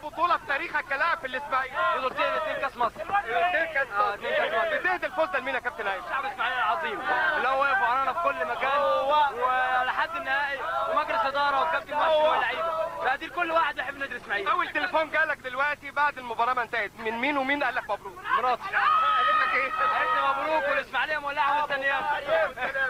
بطوله في تاريخك كلاعب في الاسماعيلي بطولتين اثنين كاس مصر اثنين كاس اه اثنين كاس مصر بدايه الفوز ده لمين يا كابتن ايمن الشعب الاسماعيلي العظيم اللي هو واقف ورانا في كل مكان ولحد النهائي ومجلس اداره وكابتن مؤشر واللعيبه تقدير كل واحد بيحب النادي الاسماعيلي اول تليفون جالك دلوقتي بعد المباراه ما انتهت من مين ومين قال لك مبروك مراتي قالت لك ايه قالت لي مبروك والاسماعيليه مولعه مستنياك